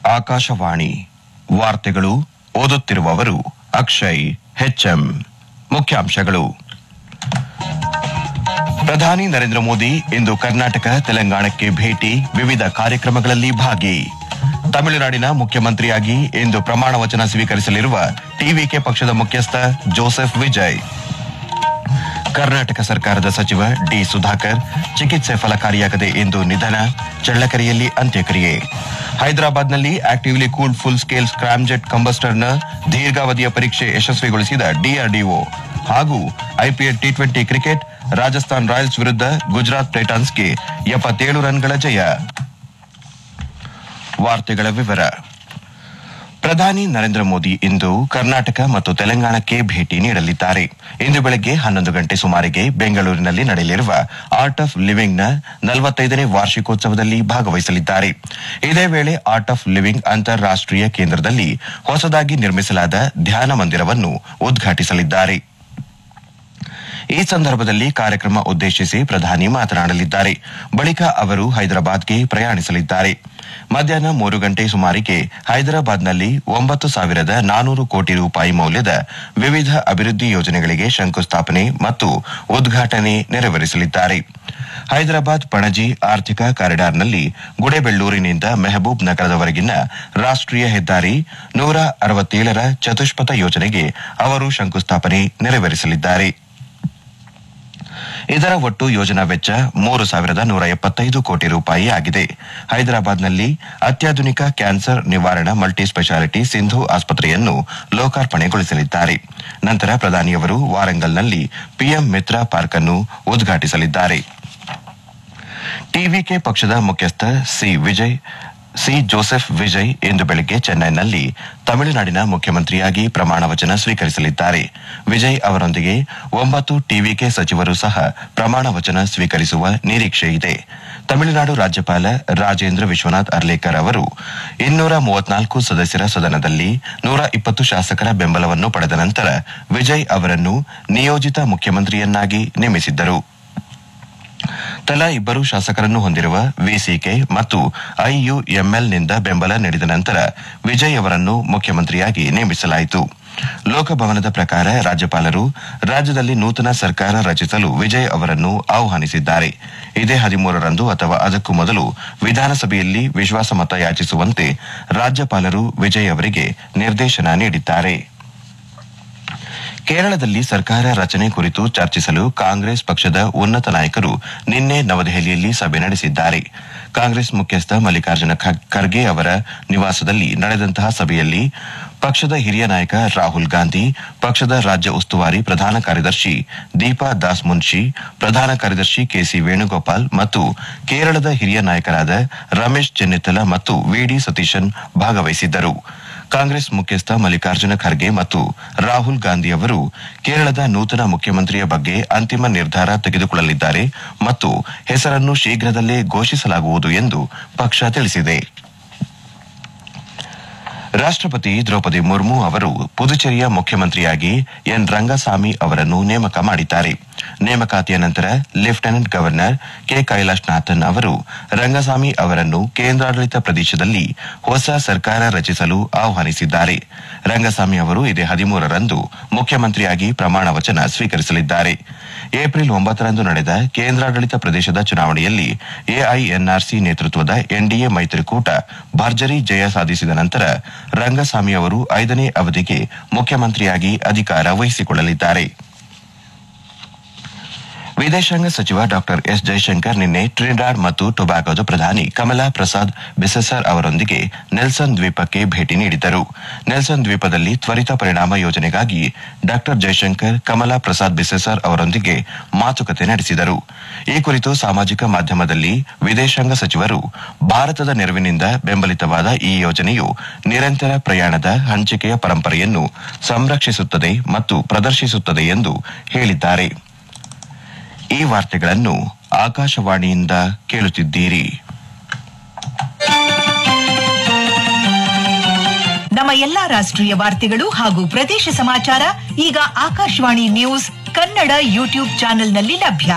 ಆಕಾಶವಾಣಿ ವಾರ್ತೆಗಳು ಓದುತ್ತಿರುವವರು ಅಕ್ಷಯ್ ಹೆಚ್ಎಂ ಮುಖ್ಯಾಂಶಗಳು ಪ್ರಧಾನಿ ನರೇಂದ್ರ ಮೋದಿ ಇಂದು ಕರ್ನಾಟಕ ತೆಲಂಗಾಣಕ್ಕೆ ಭೇಟಿ ವಿವಿಧ ಕಾರ್ಯಕ್ರಮಗಳಲ್ಲಿ ಭಾಗಿ ತಮಿಳುನಾಡಿನ ಮುಖ್ಯಮಂತ್ರಿಯಾಗಿ ಇಂದು ಪ್ರಮಾಣ ವಚನ ಸ್ವೀಕರಿಸಲಿರುವ ಟಿವಿಕೆ ಪಕ್ಷದ ಮುಖ್ಯಸ್ಥ ಜೋಸೆಫ್ ವಿಜಯ್ ಕರ್ನಾಟಕ ಸರ್ಕಾರದ ಸಚಿವ ಡಿ ಸುಧಾಕರ್ ಚಿಕಿತ್ಸೆ ಫಲಕಾರಿಯಾಗದೆ ಇಂದು ನಿಧನ ಚಳ್ಳಕೆರೆಯಲ್ಲಿ ಅಂತ್ಯಕ್ರಿಯೆ ಹೈದರಾಬಾದ್ನಲ್ಲಿ actively cooled full scale scramjet ಕಂಬಸ್ಟರ್ನ ದೀರ್ಘಾವಧಿಯ ಪರೀಕ್ಷೆ ಯಶಸ್ವಿಗೊಳಿಸಿದ ಡಿಆರ್ಡಿಒ ಹಾಗೂ IPL T twenty cricket Rajasthan Royals Gujarat ಗುಜರಾತ್ ಟೈಟಾನ್ಸ್ಗೆ ಎಪ್ಪತ್ತೇಳು ರನ್ಗಳ ಜಯ ವಾರ್ತೆಗಳ ವಿವರ ಪ್ರಧಾನಿ ನರೇಂದ್ರ ಮೋದಿ ಇಂದು ಕರ್ನಾಟಕ ಮತ್ತು ತೆಲಂಗಾಣಕ್ಕೆ ಭೇಟಿ ನೀಡಲಿದ್ದಾರೆ ಇಂದು ಬೆಳಗ್ಗೆ ಹನ್ನೊಂದು ಗಂಟೆ ಸುಮಾರಿಗೆ ಬೆಂಗಳೂರಿನಲ್ಲಿ ನಡೆಯಲಿರುವ ಆರ್ಟ್ ಆಫ್ ಲಿವಿಂಗ್ನ ನಲವತ್ತೈದನೇ ವಾರ್ಷಿಕೋತ್ಸವದಲ್ಲಿ ಭಾಗವಹಿಸಲಿದ್ದಾರೆ ಇದೇ ವೇಳೆ ಆರ್ಟ್ ಆಫ್ ಲಿವಿಂಗ್ ಅಂತಾರಾಷ್ಟೀಯ ಕೇಂದ್ರದಲ್ಲಿ ಹೊಸದಾಗಿ ನಿರ್ಮಿಸಲಾದ ಧ್ಯಾನ ಮಂದಿರವನ್ನು ಉದ್ಘಾಟಿಸಲಿದ್ದಾರೆ ಈ ಸಂದರ್ಭದಲ್ಲಿ ಕಾರ್ಯಕ್ರಮ ಉದ್ದೇಶಿಸಿ ಪ್ರಧಾನಿ ಮಾತನಾಡಲಿದ್ದಾರೆ ಬಳಿಕ ಅವರು ಹೈದರಾಬಾದ್ಗೆ ಪ್ರಯಾಣಿಸಲಿದ್ದಾರೆ ಮಧ್ಯಾಹ್ನ ಮೂರು ಗಂಟೆ ಸುಮಾರಿಗೆ ಹೈದರಾಬಾದ್ನಲ್ಲಿ ಒಂಬತ್ತು ಸಾವಿರದ ನಾನೂರು ಕೋಟಿ ರೂಪಾಯಿ ಮೌಲ್ಯದ ವಿವಿಧ ಅಭಿವೃದ್ಧಿ ಯೋಜನೆಗಳಿಗೆ ಶಂಕುಸ್ಥಾಪನೆ ಮತ್ತು ಉದ್ಘಾಟನೆ ನೆರವೇರಿಸಲಿದ್ದಾರೆ ಹೈದರಾಬಾದ್ ಪಣಜಿ ಆರ್ಥಿಕ ಕಾರಿಡಾರ್ನಲ್ಲಿ ಗುಡೇಬೆಳ್ಳೂರಿನಿಂದ ಮೆಹಬೂಬ್ ನಗರದವರೆಗಿನ ರಾಷ್ಟೀಯ ಹೆದ್ದಾರಿ ನೂರ ಅರವತ್ತೇಳರ ಚತುಷ್ಪಥ ಯೋಜನೆಗೆ ಅವರು ಶಂಕುಸ್ಥಾಪನೆ ನೆರವೇರಿಸಲಿದ್ದಾರೆ ಇದರ ಒಟ್ಟು ಯೋಜನಾ ವೆಚ್ಚ ಮೂರು ಸಾವಿರದ ನೂರ ಎಪ್ಪತ್ತೈದು ಕೋಟಿ ರೂಪಾಯಿ ಆಗಿದೆ ಹೈದರಾಬಾದ್ನಲ್ಲಿ ಅತ್ಯಾಧುನಿಕ ಕ್ಯಾನ್ಸರ್ ನಿವಾರಣಾ ಮಲ್ಟಿ ಸ್ಪೆಷಾಲಿಟಿ ಸಿಂಧು ಆಸ್ಪತ್ರೆಯನ್ನು ಲೋಕಾರ್ಪಣೆಗೊಳಿಸಲಿದ್ದಾರೆ ನಂತರ ಪ್ರಧಾನಿಯವರು ವಾರಂಗಲ್ನಲ್ಲಿ ಪಿಎಂ ಮಿತ್ರ ಪಾರ್ಕ್ ಅನ್ನು ಉದ್ಘಾಟಿಸಲಿದ್ದಾರೆ ಟಿವಿಕೆ ಪಕ್ಷದ ಮುಖ್ಯಸ್ಥ C Vijay C Joseph Vijay ಇಂದು ಬೆಳಗ್ಗೆ ಚೆನ್ನೈನಲ್ಲಿ ತಮಿಳುನಾಡಿನ ಮುಖ್ಯಮಂತ್ರಿಯಾಗಿ ಪ್ರಮಾಣ ವಚನ ಸ್ವೀಕರಿಸಲಿದ್ದಾರೆ ವಿಜಯ್ ಅವರೊಂದಿಗೆ ಒಂಬತ್ತು ಟಿವಿಕೆ ಸಚಿವರು ಸಹ ಪ್ರಮಾಣ ವಚನ ಸ್ವೀಕರಿಸುವ ನಿರೀಕ್ಷೆ ಇದೆ ತಮಿಳುನಾಡು ರಾಜ್ಯಪಾಲ ರಾಜೇಂದ್ರ ವಿಶ್ವನಾಥ್ ಅರ್ಲೇಕರ್ ಅವರು ಇನ್ನೂರ ಮೂವತ್ನಾಲ್ಕು ಸದಸ್ಯರ ಸದನದಲ್ಲಿ ನೂರ ಇಪ್ಪತ್ತು ಶಾಸಕರ ಬೆಂಬಲವನ್ನು ಪಡೆದ ನಂತರ ವಿಜಯ್ ಅವರನ್ನು ನಿಯೋಜಿತ ಮುಖ್ಯಮಂತ್ರಿಯನ್ನಾಗಿ ನೇಮಿಸಿದ್ದರು ತಲಾ ಇಬ್ಬರು ಶಾಸಕರನ್ನು ಹೊಂದಿರುವ ವಿಸಿಕೆ ಮತ್ತು ಐಯುಎಂಎಲ್ನಿಂದ ಬೆಂಬಲ ನೀಡಿದ ನಂತರ ವಿಜಯ್ ಅವರನ್ನು ಮುಖ್ಯಮಂತ್ರಿಯಾಗಿ ನೇಮಿಸಲಾಯಿತು ಲೋಕಭವನದ ಪ್ರಕಾರ ರಾಜ್ಯಪಾಲರು ರಾಜ್ಯದಲ್ಲಿ ನೂತನ ಸರ್ಕಾರ ರಚಿಸಲು ವಿಜಯ್ ಅವರನ್ನು ಆಹ್ವಾನಿಸಿದ್ದಾರೆ ಇದೇ ಹದಿಮೂರರಂದು ಅಥವಾ ಅದಕ್ಕೂ ಮೊದಲು ವಿಧಾನಸಭೆಯಲ್ಲಿ ವಿಶ್ವಾಸಮತ ಯಾಚಿಸುವಂತೆ ರಾಜ್ಯಪಾಲರು ವಿಜಯ್ ಅವರಿಗೆ ನಿರ್ದೇಶನ ನೀಡಿದ್ದಾರೆ ಕೇರಳದಲ್ಲಿ ಸರ್ಕಾರ ರಚನೆ ಕುರಿತು ಚರ್ಚಿಸಲು ಕಾಂಗ್ರೆಸ್ ಪಕ್ಷದ ಉನ್ನತ ನಾಯಕರು ನಿನ್ನೆ ನವದೆಹಲಿಯಲ್ಲಿ ಸಭೆ ನಡೆಸಿದ್ದಾರೆ ಕಾಂಗ್ರೆಸ್ ಮುಖ್ಯಸ್ಥ ಮಲ್ಲಿಕಾರ್ಜುನ ಖರ್ಗೆ ಅವರ ನಿವಾಸದಲ್ಲಿ ನಡೆದಂತಹ ಸಭೆಯಲ್ಲಿ ಪಕ್ಷದ ಹಿರಿಯ ನಾಯಕ ರಾಹುಲ್ ಗಾಂಧಿ ಪಕ್ಷದ ರಾಜ್ಯ ಉಸ್ತುವಾರಿ ಪ್ರಧಾನ ಕಾರ್ಯದರ್ಶಿ ದೀಪಾ ದಾಸ್ ಮುನ್ಷಿ ಪ್ರಧಾನ ಕಾರ್ಯದರ್ಶಿ ಕೆಸಿ ವೇಣುಗೋಪಾಲ್ ಮತ್ತು ಕೇರಳದ ಹಿರಿಯ ನಾಯಕರಾದ ರಮೇಶ್ ಚೆನ್ನಿತ್ತಲ ಮತ್ತು ವಿಡಿ ಸತೀಶನ್ ಭಾಗವಹಿಸಿದ್ದರು ಕಾಂಗ್ರೆಸ್ ಮುಖ್ಯಸ್ಥ ಮಲ್ಲಿಕಾರ್ಜುನ ಖರ್ಗೆ ಮತ್ತು ರಾಹುಲ್ ಗಾಂಧಿ ಅವರು ಕೇರಳದ ನೂತನ ಮುಖ್ಯಮಂತ್ರಿಯ ಬಗ್ಗೆ ಅಂತಿಮ ನಿರ್ಧಾರ ತೆಗೆದುಕೊಳ್ಳಲಿದ್ದಾರೆ ಮತ್ತು ಹೆಸರನ್ನು ಶೀಘ್ರದಲ್ಲೇ ಘೋಷಿಸಲಾಗುವುದು ಎಂದು ಪಕ್ಷ ತಿಳಿಸಿದೆ ರಾಷ್ಟಪತಿ ದ್ರೌಪದಿ ಮುರ್ಮು ಅವರು ಪುದುಚೇರಿಯ ಮುಖ್ಯಮಂತ್ರಿಯಾಗಿ ಎನ್ ರಂಗಸ್ವಾಮಿ ಅವರನ್ನು ನೇಮಕ ಮಾಡಿದ್ದಾರೆ ನೇಮಕಾತಿಯ ನಂತರ ಲೆಫ್ಟಿನೆಂಟ್ ಗವರ್ನರ್ ಕೆ ಕೈಲಾಶ್ನಾಥನ್ ಅವರು ರಂಗಸ್ವಾಮಿ ಅವರನ್ನು ಕೇಂದ್ರಾಡಳಿತ ಪ್ರದೇಶದಲ್ಲಿ ಹೊಸ ಸರ್ಕಾರ ರಚಿಸಲು ಆಹ್ವಾನಿಸಿದ್ದಾರೆ ರಂಗಸ್ವಾಮಿ ಅವರು ಇದೇ ಹದಿಮೂರರಂದು ಮುಖ್ಯಮಂತ್ರಿಯಾಗಿ ಪ್ರಮಾಣ ವಚನ ಸ್ವೀಕರಿಸಲಿದ್ದಾರೆ ಏಪ್ರಿಲ್ ಒಂಬತ್ತರಂದು ನಡೆದ ಕೇಂದ್ರಾಡಳಿತ ಪ್ರದೇಶದ ಚುನಾವಣೆಯಲ್ಲಿ ಎಐಎನ್ಆರ್ಸಿ ನೇತೃತ್ವದ ಎನ್ಡಿಎ ಮೈತ್ರಿಕೂಟ ಭರ್ಜರಿ ಜಯ ಸಾಧಿಸಿದ ನಂತರ ರಂಗಸ್ವಾಮಿ ಅವರು ಐದನೇ ಅವಧಿಗೆ ಮುಖ್ಯಮಂತ್ರಿಯಾಗಿ ಅಧಿಕಾರ ವಹಿಸಿಕೊಳ್ಳಲಿದ್ದಾರೆ ವಿದೇಶಾಂಗ ಸಚಿವ ಡಾ ಎಸ್ ಜೈಶಂಕರ್ ನಿನ್ನೆ ಟ್ರಿನಿಡಾಡ್ ಮತ್ತು ಟೊಬ್ಯಾಗೊದ ಪ್ರಧಾನಿ ಕಮಲಾ ಪ್ರಸಾದ್ ಬಿಸೆಸರ್ ಅವರೊಂದಿಗೆ ನೆಲ್ಸನ್ ದ್ವೀಪಕ್ಕೆ ಭೇಟಿ ನೀಡಿದ್ದರು ನೆಲ್ಸನ್ ದ್ವೀಪದಲ್ಲಿ ತ್ವರಿತ ಪರಿಣಾಮ ಯೋಜನೆಗಾಗಿ ಡಾ ಜೈಶಂಕರ್ ಕಮಲಾ ಪ್ರಸಾದ್ ಬಿಸೆಸರ್ ಅವರೊಂದಿಗೆ ಮಾತುಕತೆ ನಡೆಸಿದರು ಈ ಕುರಿತು ಸಾಮಾಜಿಕ ಮಾಧ್ಯಮದಲ್ಲಿ ವಿದೇಶಾಂಗ ಸಚಿವರು ಭಾರತದ ನೆರವಿನಿಂದ ಬೆಂಬಲಿತವಾದ ಈ ಯೋಜನೆಯು ನಿರಂತರ ಪ್ರಯಾಣದ ಹಂಚಿಕೆಯ ಪರಂಪರೆಯನ್ನು ಸಂರಕ್ಷಿಸುತ್ತದೆ ಮತ್ತು ಪ್ರದರ್ಶಿಸುತ್ತದೆ ಎಂದು ಹೇಳಿದ್ದಾರೆ ಈ ವಾರ್ತೆಗಳನ್ನು ಆಕಾಶವಾಣಿಯಿಂದ ಕೇಳುತ್ತಿದ್ದೀರಿ ನಮ್ಮ ಎಲ್ಲಾ ರಾಷ್ಟ್ರೀಯ ವಾರ್ತೆಗಳು ಹಾಗೂ ಪ್ರದೇಶ ಸಮಾಚಾರ ಈಗ ಆಕಾಶವಾಣಿ ನ್ಯೂಸ್ ಕನ್ನಡ ಯೂಟ್ಯೂಬ್ ಚಾನೆಲ್ನಲ್ಲಿ ಲಭ್ಯ